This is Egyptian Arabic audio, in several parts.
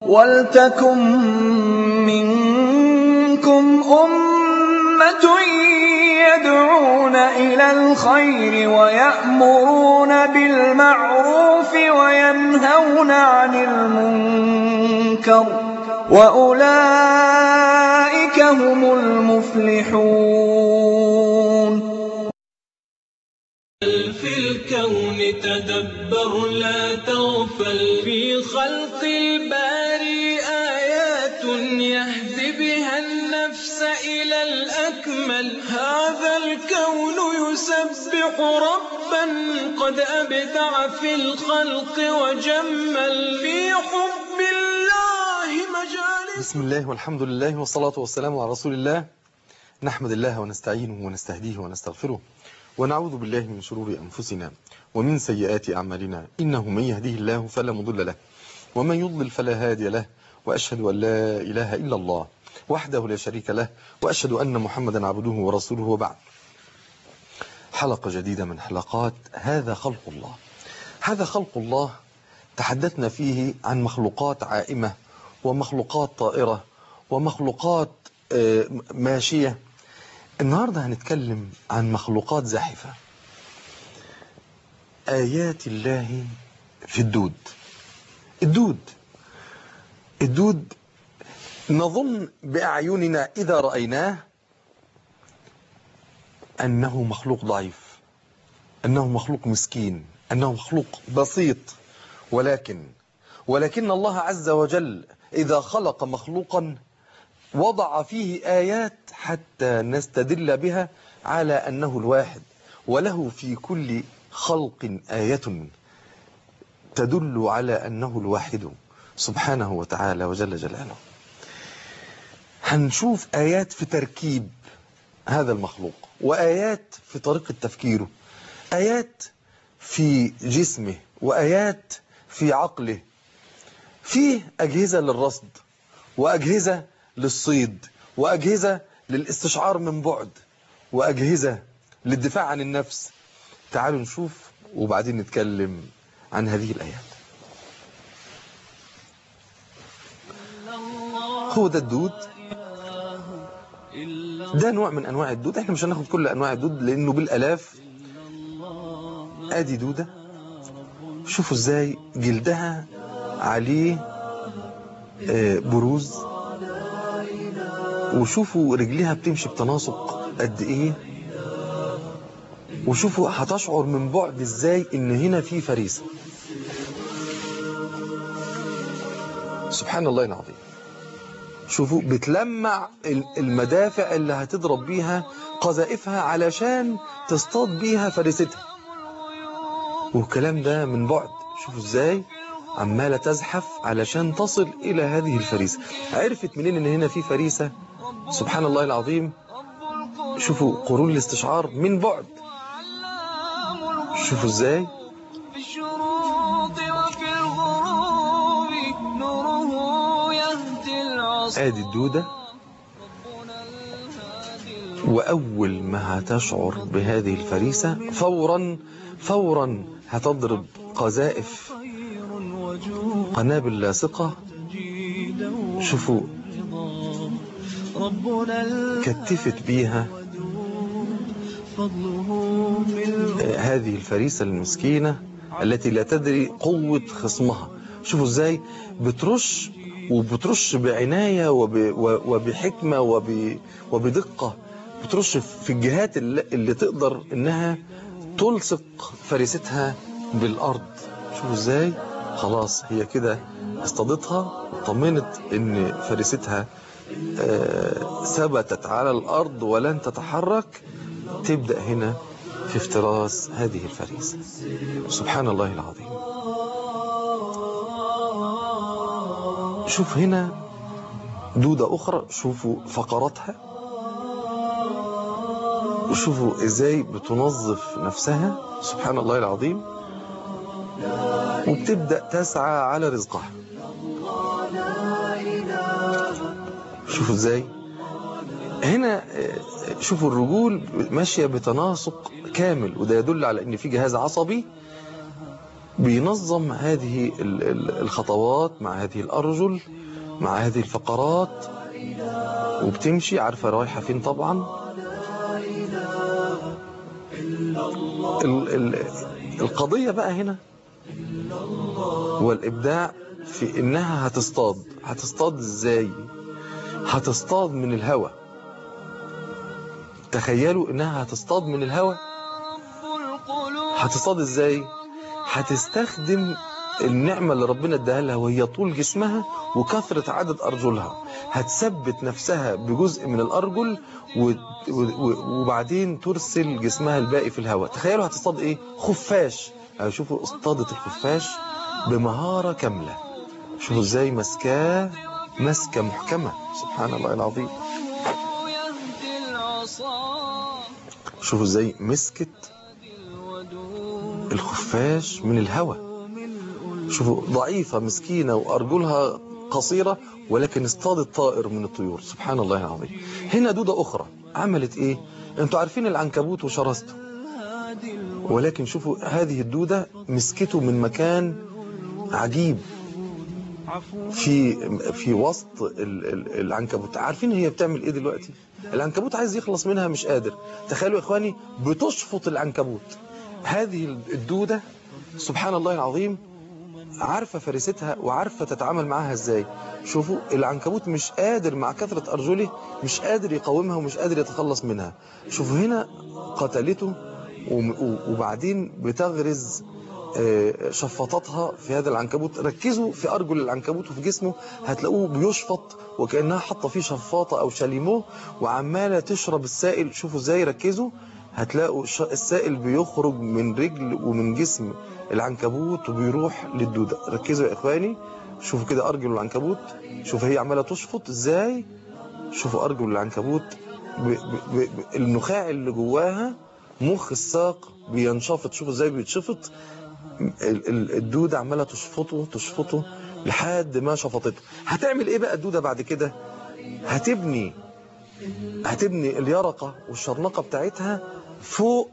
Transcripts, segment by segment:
وَلْتَكُن مِّنكُمْ أُمَّةٌ يَدْعُونَ إِلَى الْخَيْرِ وَيَأْمُرُونَ بِالْمَعْرُوفِ وَيَنْهَوْنَ عَنِ الْمُنكَرِ ۚ وَأُولَٰئِكَ هُمُ الْمُفْلِحُونَ بل في الكون تدبر لا تغفل في خلق الباري آيات يهدي بها النفس إلى الأكمل هذا الكون يسبح ربا قد أبدع في الخلق وجمل في حب الله مجالس بسم الله والحمد لله والصلاة والسلام على رسول الله نحمد الله ونستعينه ونستهديه ونستغفره ونعوذ بالله من شرور أنفسنا ومن سيئات أعمالنا إنه من يهديه الله فلا مضل له ومن يضلل فلا هادي له وأشهد أن لا إله إلا الله وحده لا شريك له وأشهد أن محمدا عبده ورسوله وبعد حلقة جديدة من حلقات هذا خلق الله هذا خلق الله تحدثنا فيه عن مخلوقات عائمة ومخلوقات طائرة ومخلوقات آه، ماشية النهاردة هنتكلم عن مخلوقات زاحفة آيات الله في الدود الدود الدود نظن بأعيننا إذا رأيناه أنه مخلوق ضعيف أنه مخلوق مسكين أنه مخلوق بسيط ولكن ولكن الله عز وجل إذا خلق مخلوقا وضع فيه آيات حتى نستدل بها على أنه الواحد وله في كل خلق آية تدل على أنه الواحد سبحانه وتعالى وجل جلاله هنشوف آيات في تركيب هذا المخلوق وآيات في طريقة تفكيره آيات في جسمه وآيات في عقله فيه أجهزة للرصد وأجهزة للصيد وأجهزة للاستشعار من بعد وأجهزة للدفاع عن النفس تعالوا نشوف وبعدين نتكلم عن هذه الآيات هو ده الدود ده نوع من أنواع الدود احنا مش هناخد كل أنواع الدود لأنه بالألاف آدي دودة شوفوا ازاي جلدها عليه آه، بروز وشوفوا رجليها بتمشي بتناسق قد ايه وشوفوا هتشعر من بعد ازاي ان هنا في فريسة سبحان الله العظيم شوفوا بتلمع ال- المدافع اللي هتضرب بيها قذائفها علشان تصطاد بيها فريستها والكلام ده من بعد شوفوا ازاي عمالة تزحف علشان تصل إلى هذه الفريسة عرفت منين إن هنا في فريسة سبحان الله العظيم شوفوا قرون الاستشعار من بعد شوفوا ازاي في الشروق وفي الغروب نوره يهدي العصر ادي الدودة وأول ما هتشعر بهذه الفريسة فورا فورا هتضرب قذائف قنابل لاصقة شوفوا ربنا كتفت بيها فضله ملء آه، هذه الفريسة المسكينة التي لا تدري قوة خصمها شوفوا ازاي بترش وبترش بعناية وب و- وبحكمة وب وبدقة بترش في الجهات اللي, اللي تقدر انها تلصق فريستها بالارض شوفوا ازاي خلاص هي كده اصطادتها طمنت ان فريستها آه، ثبتت على الارض ولن تتحرك تبدأ هنا في افتراس هذه الفريسة سبحان الله العظيم شوف هنا دودة أخرى شوفوا فقراتها شوفوا إزاي بتنظف نفسها سبحان الله العظيم وبتبدأ تسعى على رزقها شوفوا إزاي هنا آه، شوفوا الرجول ماشية بتناسق كامل وده يدل على ان في جهاز عصبي بينظم هذه ال- ال- الخطوات مع هذه الأرجل مع هذه الفقرات وبتمشي عارفة رايحة فين طبعا ال ال القضية بقى هنا هو الإبداع في إنها هتصطاد هتصطاد إزاي هتصطاد من الهواء تخيلوا إنها هتصطاد من الهواء رب القلوب هتصطاد إزاي هتستخدم النعمة اللي ربنا اداها لها وهي طول جسمها وكثرة عدد أرجلها هتثبت نفسها بجزء من الأرجل و... و... و... وبعدين ترسل جسمها الباقي في الهواء تخيلوا هتصطاد إيه خفاش يعني شوفوا اصطادت الخفاش بمهارة كاملة شوفوا إزاي مسكاه مسكة محكمة سبحان الله العظيم يهدي العصا شوفوا إزاي مسكت الودود الخفاش من الهواء شوفوا ضعيفة مسكينة وأرجلها قصيرة ولكن اصطادت طائر من الطيور سبحان الله العظيم هنا دودة أخرى عملت إيه أنتوا عارفين العنكبوت وشرسته ولكن شوفوا هذه الدودة مسكته من مكان عجيب في في وسط ال- ال- العنكبوت عارفين هي بتعمل ايه دلوقتي العنكبوت عايز يخلص منها مش قادر تخيلوا يا اخواني بتشفط العنكبوت هذه الدودة سبحان الله العظيم عارفة فرستها وعارفة تتعامل معاها ازاي شوفوا العنكبوت مش قادر مع كثرة أرجله مش قادر يقاومها ومش قادر يتخلص منها شوفوا هنا قتلته وم- و- وبعدين بتغرز آه، شفطاتها في هذا العنكبوت ركزوا في أرجل العنكبوت وفي جسمه هتلاقوه بيشفط وكأنها حاطة فيه شفاطة أو شاليمو وعمالة تشرب السائل شوفوا ازاي ركزوا هتلاقوا الش- السائل بيخرج من رجل ومن جسم العنكبوت وبيروح للدودة ركزوا يا إخواني شوفوا كده أرجل العنكبوت شوفوا هي عمالة تشفط ازاي شوفوا أرجل العنكبوت ب... ب... ب... ب... النخاع اللي جواها مخ الساق بينشفط شوفوا ازاي بيتشفط ال- ال- الدودة عمالة تشفطه تشفطه لحد ما شفطته هتعمل ايه بقى الدودة بعد كده هتبني هتبني اليرقة والشرنقة بتاعتها فوق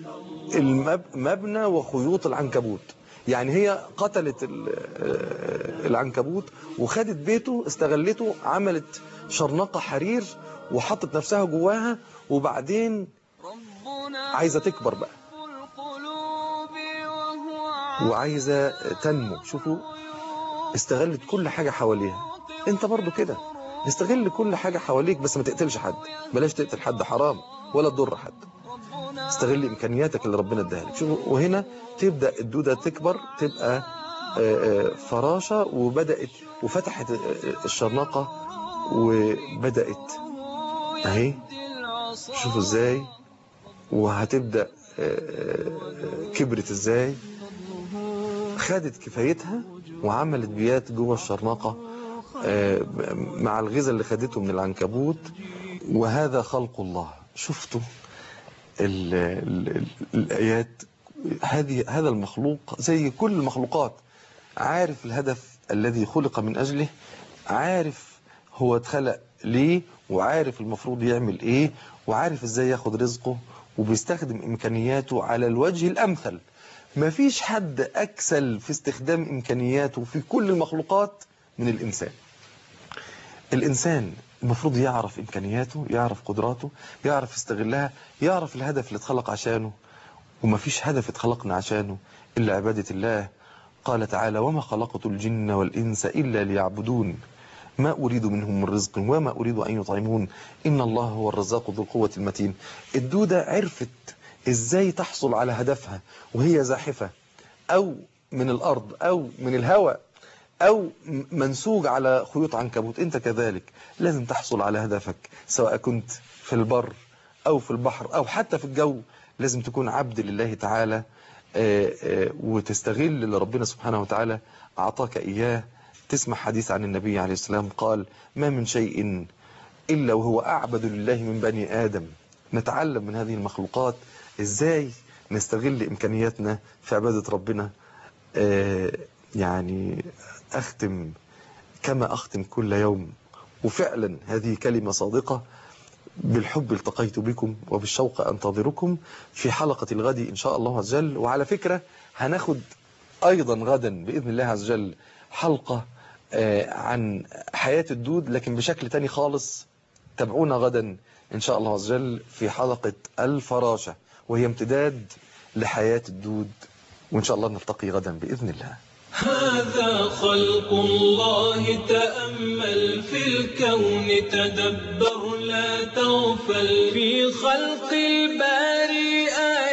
المبنى وخيوط العنكبوت يعني هي قتلت ال- آه، العنكبوت وخدت بيته استغلته عملت شرنقة حرير وحطت نفسها جواها وبعدين ربنا عايزة تكبر بقى القلوب وهو وعايزة تنمو شوفوا استغلت كل حاجة حواليها انت برضو كده استغل كل حاجة حواليك بس ما تقتلش حد بلاش تقتل حد حرام ولا تضر حد ربنا استغل امكانياتك اللي ربنا اداها لك شوفوا وهنا تبدا الدوده تكبر تبقى آه، آه، فراشه وبدات وفتحت آه، الشرنقه وبدات اهي العصا شوفوا ازاي وهتبدا آه، آه، كبرت ازاي خدت كفايتها وعملت بيات جوه الشرنقه آه، مع الغذاء اللي خدته من العنكبوت وهذا خلق الله شفتوا ال ال ال الآيات هذه هذا المخلوق زي كل المخلوقات عارف الهدف الذي خلق من أجله عارف هو اتخلق ليه وعارف المفروض يعمل ايه وعارف ازاي ياخد رزقه وبيستخدم امكانياته على الوجه الامثل مفيش حد اكسل في استخدام امكانياته في كل المخلوقات من الانسان الإنسان المفروض يعرف إمكانياته يعرف قدراته يعرف يستغلها يعرف الهدف اللي اتخلق عشانه ومفيش هدف اتخلقنا عشانه إلا عبادة الله قال تعالى وما خلقت الجن والإنس إلا ليعبدون ما أريد منهم من رزق وما أريد أن يطعمون إن الله هو الرزاق ذو القوة المتين الدودة عرفت إزاي تحصل على هدفها وهي زاحفة أو من الأرض أو من الهواء أو منسوج على خيوط عنكبوت أنت كذلك لازم تحصل على هدفك سواء كنت في البر أو في البحر أو حتى في الجو لازم تكون عبد لله تعالى آه، آه، وتستغل اللي ربنا سبحانه وتعالى أعطاك إياه تسمع حديث عن النبي عليه السلام قال ما من شيء إلا وهو أعبد لله من بني آدم نتعلم من هذه المخلوقات إزاي نستغل إمكانياتنا في عبادة ربنا آه، يعني أختم كما أختم كل يوم وفعلا هذه كلمة صادقة بالحب التقيت بكم وبالشوق أنتظركم في حلقة الغد إن شاء الله عز وجل وعلى فكرة هناخد أيضا غدا بإذن الله عز وجل حلقة آه، عن حياة الدود لكن بشكل تاني خالص تابعونا غدا إن شاء الله عز وجل في حلقة الفراشة وهي امتداد لحياة الدود وإن شاء الله نلتقي غدا بإذن الله هذا خلق الله تأمل في الكون تدبر لا تغفل في خلق الباري آيات